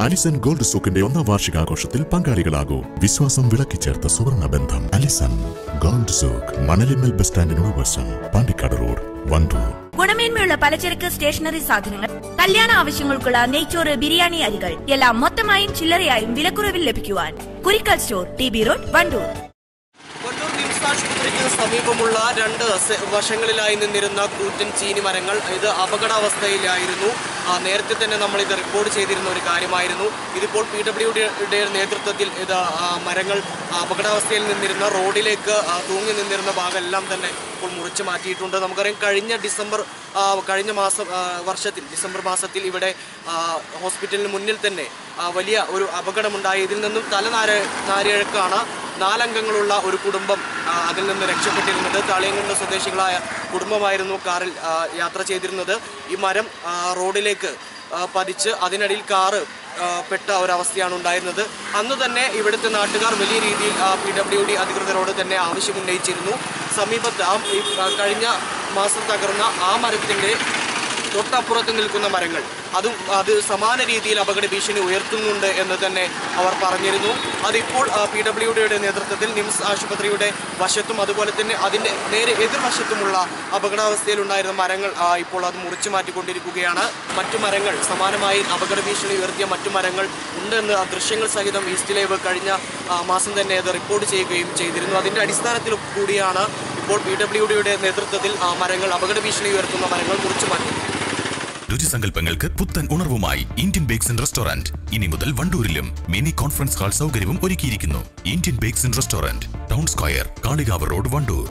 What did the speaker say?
Allison gold സൂക്കിന്റെ ഒന്നാം വാർഷികാഘോഷത്തിൽ പങ്കാളികളാകൂ വിശ്വാസം വിളക്കിച്ചേർത്ത സുവർണ ബന്ധം അലിസൺ ഗോൾഡ് സൂക്ക് മണലിമൽ ബസ് സ്റ്റാൻഡിനോട് വശം പാണ്ടിക്കാട് റോഡ് വണ്ടൂർ ഗുണമേന്മയുള്ള പലചരക്ക് സ്റ്റേഷനറി സാധനങ്ങൾ കല്യാണ ആവശ്യങ്ങൾക്കുള്ള നെയ്ച്ചോറ് ബിരിയാണി അരികൾ എല്ലാം മൊത്തമായും ചില്ലറയായും വിലക്കുറവിൽ ലഭിക്കുവാൻ Kurikkal store T B road Wandoor Kollur NIMS ആശുപത്രിക്ക് സമീപമുള്ള രണ്ട് സെ- വശങ്ങളിലായി നിന്നിരുന്ന കൂറ്റൻ ചീനി മരങ്ങൾ ഇത് അപകടാവസ്ഥയിലായിരുന്നു ആ, നേരത്തെ തന്നെ നമ്മൾ ഇത് റിപ്പോർട്ട് ചെയ്തിരുന്ന ഒരു കാര്യമായിരുന്നു ഇതിപ്പോൾ പി ഡബ്ല്യു ഡിയുടെ നേതൃത്വത്തിൽ ഇത് ആ, മരങ്ങൾ അപകടാവസ്ഥയിൽ നിന്നിരുന്ന റോഡിലേക്ക് ആ, തൂങ്ങി നിന്നിരുന്ന ഭാഗമെല്ലാം തന്നെ ഇപ്പോൾ മുറിച്ച് മാറ്റിയിട്ടുണ്ട് നമുക്കറിയാം കഴിഞ്ഞ ഡിസംബർ ആ, കഴിഞ്ഞ മാസം ആ, വർഷത്തിൽ ഡിസംബർ മാസത്തിൽ ഇവിടെ ആ, ഹോസ്പിറ്റലിന് മുന്നിൽ തന്നെ ആ, വലിയ ഒരു അപകടമുണ്ടായി ഇതിൽ നിന്നും തല നാര നാരിഴക്കാണ് നാലംഗങ്ങളുള്ള ഒരു കുടുംബം ആ, അതിൽ നിന്ന് രക്ഷപ്പെട്ടിരുന്നത് താളിയങ്കുണ്ട് സ്വദേശികളായ കുടുംബമായിരുന്നു കാറിൽ ആ, യാത്ര ചെയ്തിരുന്നത് ഈ മരം ആ, റോഡിലേക്ക് ആ, പതിച്ച് അതിനടിയിൽ കാറ് ആ, പെട്ട ഒരവസ്ഥയാണ് ഉണ്ടായിരുന്നത് അന്ന് തന്നെ ഇവിടുത്തെ നാട്ടുകാർ വലിയ രീതിയിൽ പി ഡബ്ല്യു ഡി അധികൃതരോട് തന്നെ ആവശ്യമുന്നയിച്ചിരുന്നു സമീപത്ത് ആ ഈ, ആ, കഴിഞ്ഞ മാസം തകർന്ന ആ മരത്തിൻ്റെ തൊട്ടപ്പുറത്ത് നിൽക്കുന്ന മരങ്ങൾ അതും അത് സമാന രീതിയിൽ അപകട ഭീഷണി ഉയർത്തുന്നുണ്ട് എന്ന് തന്നെ അവർ പറഞ്ഞിരുന്നു അതിപ്പോൾ പി ഡബ്ല്യു ഡിയുടെ നേതൃത്വത്തിൽ നിംസ് ആശുപത്രിയുടെ വശത്തും അതുപോലെ തന്നെ അതിൻ്റെ നേരെ എതിർവശത്തുമുള്ള അപകടാവസ്ഥയിലുണ്ടായിരുന്ന മരങ്ങൾ ആ, ഇപ്പോൾ അത് മുറിച്ചു മാറ്റിക്കൊണ്ടിരിക്കുകയാണ് മറ്റു മരങ്ങൾ സമാനമായി അപകട ഭീഷണി ഉയർത്തിയ മറ്റു മരങ്ങൾ ഉണ്ടെന്ന് ആ ദൃശ്യങ്ങൾ സഹിതം ഈസ്റ്റ് ലൈവ് കഴിഞ്ഞ ആ, മാസം തന്നെ അത് റിപ്പോർട്ട് ചെയ്യുകയും ചെയ്തിരുന്നു അതിൻ്റെ അടിസ്ഥാനത്തിൽ കൂടിയാണ് ഇപ്പോൾ പി ഡബ്ല്യു ഡിയുടെ നേതൃത്വത്തിൽ ആ മരങ്ങൾ അപകട ഭീഷണി ഉയർത്തുന്ന മരങ്ങൾ മുറിച്ചു മാറ്റി രുചിസങ്കല്പങ്ങൾക്ക് പുത്തൻ ഉണർവുമായി ഇന്ത്യൻ ബേക്സ് ആൻഡ് റെസ്റ്റോറന്റ് ഇനി മുതൽ വണ്ടൂരിലും മിനി കോൺഫറൻസ് ഹാൾ സൗകര്യവും ഒരുക്കിയിരിക്കുന്നു Indian bakes and restaurant town square Kalikavu road Wandoor